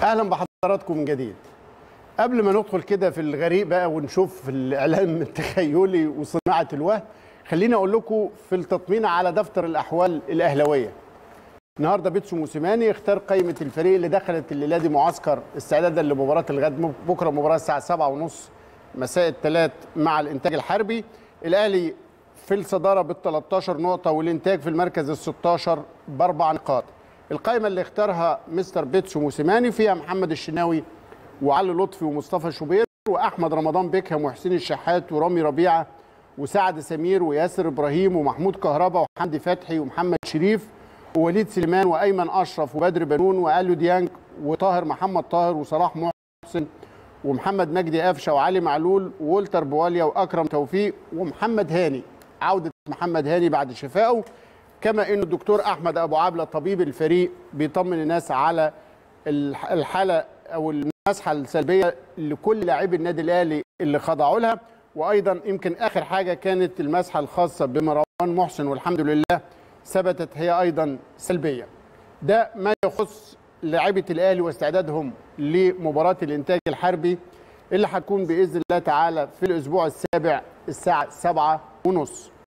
اهلا بحضراتكم من جديد قبل ما ندخل كده في الغريق بقى ونشوف الاعلام التخيلي وصناعه الوهم خليني اقول لكم في التطمين على دفتر الاحوال الاهلاويه النهارده بيتسو موسيماني اختار قائمه الفريق اللي دخلت الليله دي معسكر استعدادا لمباراه الغد بكره مباراه الساعه 7:30 مساء الثلاث مع الانتاج الحربي الاهلي في الصداره بال 13 نقطه والانتاج في المركز ال 16 باربع نقاط القائمه اللي اختارها مستر بيتسو موسيماني فيها محمد الشناوي وعلي لطفي ومصطفى شوبير واحمد رمضان بيكهام وحسين الشحات ورامي ربيعه وسعد سمير وياسر ابراهيم ومحمود كهربا وحمدي فتحي ومحمد شريف ووليد سليمان وايمن اشرف وبدر بنون واليو ديانج وطاهر محمد طاهر وصلاح محسن ومحمد مجدي قفشه وعلي معلول وولتر بواليا واكرم توفيق ومحمد هاني عوده محمد هاني بعد شفائه كما انه الدكتور احمد ابو عبله طبيب الفريق بيطمن الناس على الحاله او المسحه السلبيه لكل لاعبي النادي الاهلي اللي خضعوا لها وايضا يمكن اخر حاجه كانت المسحه الخاصه بمروان محسن والحمد لله ثبتت هي ايضا سلبيه ده ما يخص لاعيبه الاهلي واستعدادهم لمباراه الانتاج الحربي اللي هتكون باذن الله تعالى في الاسبوع السابع الساعه 7 ونص